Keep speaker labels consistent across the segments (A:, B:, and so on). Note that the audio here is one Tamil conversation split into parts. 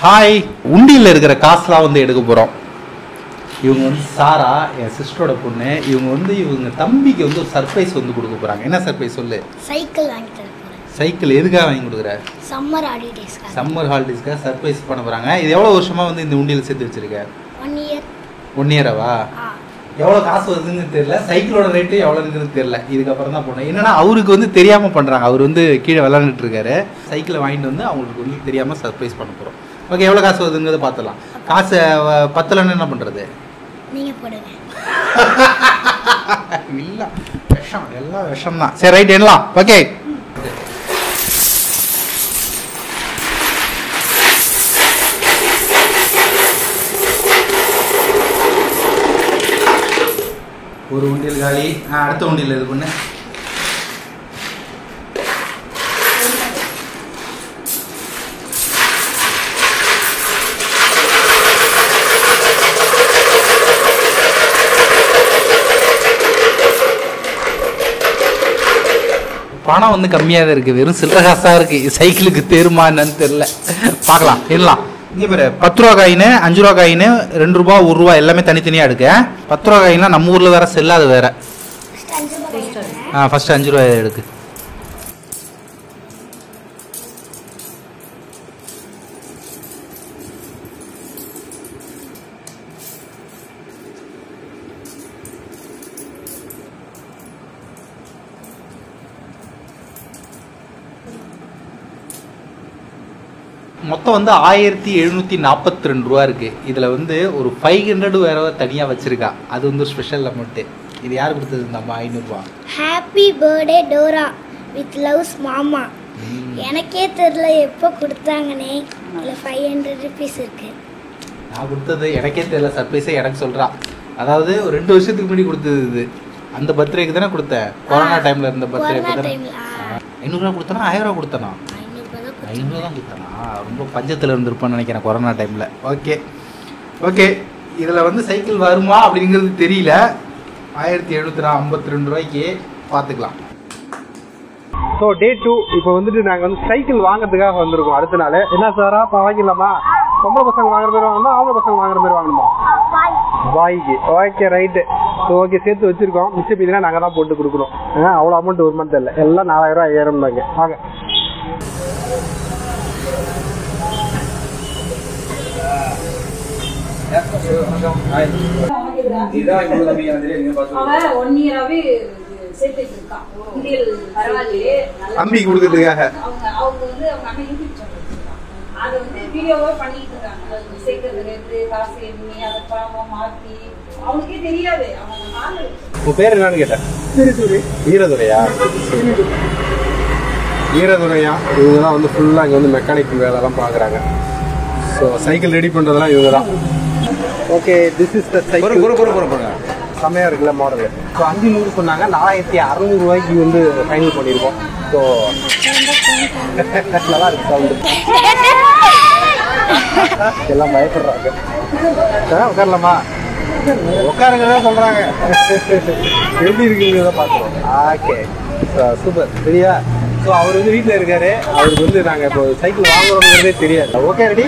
A: ஹாய் உண்டியில் இருக்கிற காசுலாம் வந்து எடுக்க போகிறோம் இவங்க வந்து சாரா என் சிஸ்டரோட பொண்ணு இவங்க வந்து இவங்க தம்பிக்கு வந்து ஒரு சர்ப்ரைஸ் வந்து கொடுக்க போகிறாங்க என்ன சர்ப்ரைஸ் சொல்லு
B: சைக்கிள் வாங்கி தர போகிறேன்
A: சைக்கிள் எதுக்காக வாங்கி கொடுக்குற
B: சம்மர் ஹாலிடேஸ்க்காக
A: சம்மர் ஹாலிடேஸ்க்காக சர்ப்ரைஸ் பண்ண போகிறாங்க இது எவ்வளோ வருஷமாக வந்து இந்த உண்டியில் சேர்த்து வச்சிருக்க
B: ஒன் இயர்
A: ஒன் இயராவா
B: ஆ
A: எவ்வளோ காசு வருதுன்னு தெரியல சைக்கிளோட ரேட்டு எவ்வளோ இருக்குன்னு தெரியல இதுக்கப்புறம் தான் போனேன் என்னன்னா அவருக்கு வந்து தெரியாமல் பண்ணுறாங்க அவர் வந்து கீழே விளாண்டுட்டு இருக்காரு சைக்கிளை வாங்கிட்டு வந்து அவங்களுக்கு வந்து தெரியாமல் சர்ப்ரைஸ் பண்ண போகிறோம் ஓகே எவ்வளோ காசு வருதுங்கிறத பார்த்துலாம் காசு அஹ், பத்தலைன்னு என்ன பண்ணுறது
B: நீங்கள் போடுங்க
A: இல்லை விஷம் எல்லாம் விஷம் தான் சரி ரைட் எண்ணலாம் ஓகே ஒரு உண்டியல் காலி ஆ, அடுத்த உண்டியல் இது பண்ணு பணம் வந்து கம்மியாக தான் இருக்குது வெறும் சில்லற காசாக இருக்குது சைக்கிளுக்கு தேருமா என்னன்னு தெரில பார்க்கலாம் எண்ணலாம் இங்கே பாரு பத்து ரூபா காயின் அஞ்சு ரூபா காயின் ரெண்டு ரூபா ஒரு ரூபா எல்லாமே தனித்தனியாக எடுக்க பத்து ரூபா காயின்லாம் நம்ம ஊரில் வேற செல்லாது வேற
B: ஃபஸ்ட் அஞ்சு ரூபாய் எடுக்கிறேன்.
A: ஆ ஃபஸ்ட்டு அஞ்சு ரூபா எடுக்கு மொத்தம் வந்து ஆயிரத்தி எழுநூற்றி நாற்பத்தி ரெண்டு ரூபா இருக்குது இதில் வந்து ஒரு ஃபைவ் ஹண்ட்ரட் வேற தனியாக வச்சுருக்கா அது வந்து ஸ்பெஷல் அமௌண்ட்டு இது யார் கொடுத்தது இந்த அம்மா ஐநூறுரூவா
B: happy birthday Dora with loves மாமா எனக்கே தெரில எப்போ கொடுத்தாங்கன்னே இதில் ஃபைவ் ஹண்ட்ரட் ருபீஸ் இருக்கு
A: நான் கொடுத்தது எனக்கே தெரியல சர்ப்ரைஸே எனக்கு சொல்றா அதாவது ஒரு ரெண்டு வருஷத்துக்கு முன்னாடி கொடுத்தது இது அந்த பர்த்டேக்கு தானே கொடுத்தேன் கொரோனா டைம்ல இருந்த பர்த்டே
B: கொரோனா
A: தானே
B: டைமில்
A: ஐநூறுரூவா கொடுத்தனா ஆயிரம் ரூபா கொடுத்தனா
B: ஐநூறுபா தான் கொடுத்தாங்க.
A: ஐநூறுரூவா தான் கொடுத்தனா ரொம்ப பஞ்சத்தில் இருந்திருப்பான்னு நினைக்கிறேன் கொரோனா டைமில் ஓகே ஓகே இதில் வந்து சைக்கிள் வருமா அப்படிங்கிறது தெரியல ஆயிரத்தி எழுநூத்தி ஐம்பத்தி ரெண்டு ரூபாய்க்கு பார்த்துக்கலாம்
C: ஸோ டே டூ இப்போ வந்துட்டு நாங்கள் வந்து சைக்கிள் வாங்குறதுக்காக வந்திருக்கோம் அடுத்த நாள் என்ன சாரா இப்போ வாங்கிடலாமா பொம்பளை பசங்க வாங்குற மாதிரி வாங்கணுமா ஆம்பளை பசங்க வாங்குற மாதிரி வாங்கணுமா பாய்க்கு ஓகே ரைட்டு ஸோ ஓகே சேர்த்து வச்சிருக்கோம் மிச்சம் மீதினா நாங்கள் தான் போட்டு கொடுக்கணும் ஆ அவ்வளோ அமௌண்ட் வருமானு தெரியல எல்லாம் நாலாயிரம் ஐயாயிரம் தாங்க வாங்க
D: அவன் ஒன் இயராவே சேர்த்து வச்சிருக்கான் உண்டியல் பரவாயில்லையே நல்லா
A: தம்பிக்கு கொடுக்கறதுக்காக
D: அவங்க அவங்க வந்து அவங்க அண்ணன் யூடியூப் சேனல் வச்சிருக்கான் அதை வந்து வீடியோவா பண்ணிட்டு இருக்காங்க அது சேர்க்கறதுல இருந்து காசு எண்ணி அதை பணமா மாத்தி அவனுக்கே தெரியாது அவன் நாலு
C: உன் பேர் என்னன்னு கேட்டேன் வீரதுரையா வீரதுரையா இவங்க தான் வந்து ஃபுல்லாக இங்கே வந்து மெக்கானிக் வேலைலாம் பார்க்குறாங்க ஸோ சைக்கிள் ரெடி பண்ணுறதெல்லாம் இவங்க தான் okay this is the cycle செம்மையாக இருக்குல்ல மாடல் ஸோ அஞ்சு நூறு சொன்னாங்க நாலாயிரத்தி அறநூறுவாய்க்கு வந்து ஃபைனல் பண்ணியிருக்கோம் ஸோ நல்லா இருக்கு சவுண்டு எல்லாம் பயப்படுறாங்க ஆ, உட்காரலாமா உட்காருங்க தான் சொல்றாங்க எப்படி இருக்குங்கிறத பார்க்குறோம் ஓகே சூப்பர் சரியா ஸோ அவர் வந்து வீட்டில் இருக்காரு அவருக்கு வந்து நாங்கள் இப்போ சைக்கிள் வாங்குறோங்கிறதே தெரியாது ஓகே ரெடி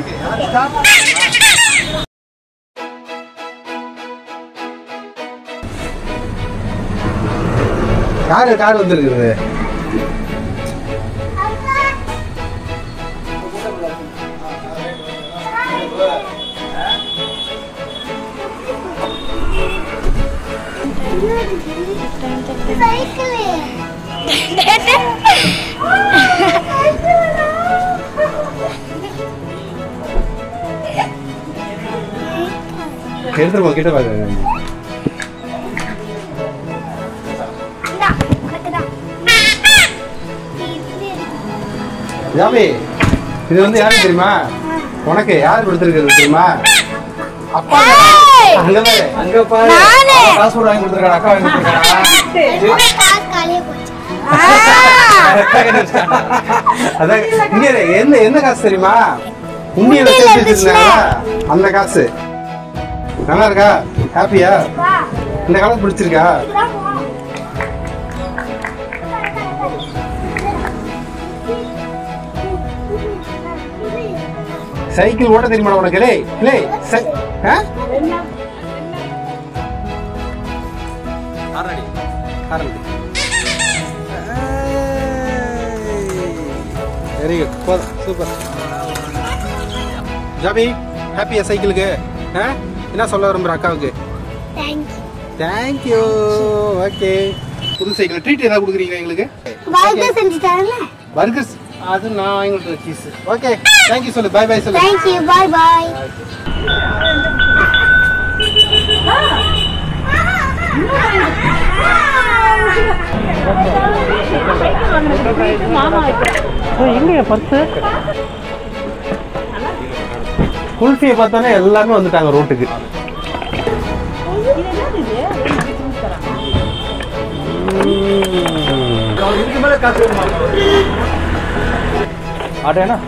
C: கார் கார் வந்துருக்குது எடுத்துருமா கிட்ட பாருங்க ஜாமி இது வந்து யாருக்கு தெரியுமா உனக்கு யார் கொடுத்துருக்கிறது தெரியுமா அப்பா அங்க பாரு அங்க பாரு
B: நானு.
C: பாஸ்போர்ட் வாங்கி கொடுத்துருக்காங்க அக்கா வாங்கி கொடுத்துருக்காங்க
B: காசு காலியாக போச்சு
C: அதான் இங்க இரு. என்ன என்ன காசு தெரியுமா உண்டியல
B: உண்டியல்ல
C: சேர்த்து வச்சிருந்தாங்க அந்த காசு நல்லா இருக்கா ஹாப்பியா இந்த காலம் பிடிச்சிருக்கா சைக்கிள் ஓட்ட தெரியுமா உனக்கு லே லே சை- ஆ?
A: ஆறடி ஆறடி வெரி குட் போதும் சூப்பர் ஜாபி ஹாப்பியா சைக்கிளுக்கு ஆ என்ன சொல்ல விரும்புற அக்காவுக்கு
B: தேங்க்யூ
A: தேங்க்யூ ஓகே புது சைக்கிள் ட்ரீட் ஏதாவது கொடுக்குறீங்க எங்களுக்கு
B: வாழ்க்கை செஞ்சு தரல
A: பர்கர்ஸ் அது நான் எங்களுக்கு சீஸ் ஓகே தேங்க்யூ சொல்லு பை பை சொல்லு
B: தேங்க்யூ பாய் பாய்
C: எங்க பர்ஸ் குல்ஃபியை பார்த்தோன்னே எல்லாமே வந்துட்டாங்க ரோட்டுக்கு
A: இதுக்கு மேல காசு வேணுமா
C: ஆட்டோ என்ன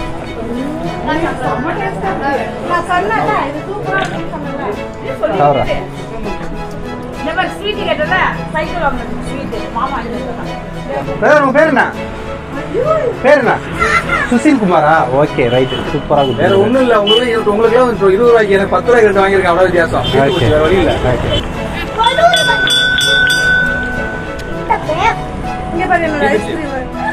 D: நான் சொன்னேன்ல, இது சூப்பரா இருக்குன்னு சொன்னேன்ல. நீ சொல்லிட்டு.
C: தவறா?
D: இந்த மாதிரி sweet கேட்டல, cycle வாங்கணும் sweet. மாமா இது சொன்னாங்க.
C: பேர் உங்க பேர் என்ன பேர் என்ன சுசில் குமாரா ஓகே ரைட் சூப்பரா இருக்கு
E: வேற ஒண்ணும் இல்ல உங்களுக்கு உங்களுக்கு எல்லாம் இருபது ரூபாய்க்கு எனக்கு பத்து ரூபாய்க்கு ரெண்டு வாங்கியிருக்கேன் அவ்வளவு வித்தியாசம்
C: ஓகே
E: வேற வழி இல்ல
D: இங்க பாரு என்னோட ice cream.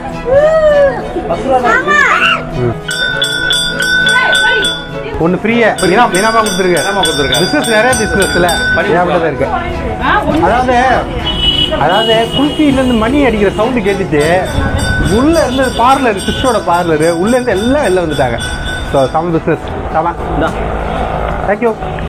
D: ஏய், போய்.
C: ஒன்னு ஃப்ரீயா இனாம் இனாமா கொடுத்துருங்க
E: இனாமா கொடுத்திருக்காங்க.
C: பிசினஸ் நிறைய பிசினஸ்ல ஞாபகம் இருக்கு
D: ஆ, ஒண்ணு.
C: அதாவது அதாவது குல்ஃபில இருந்து மணி அடிக்கிற சவுண்ட் கேட்டுச்சு உள்ள இருந்து பார்லர் சிஸ்டரோட பார்லர் உள்ள இருந்து எல்லாம் வெளில வந்துட்டாங்க ஸோ சம பிசினஸ் சம தேங்க்யூ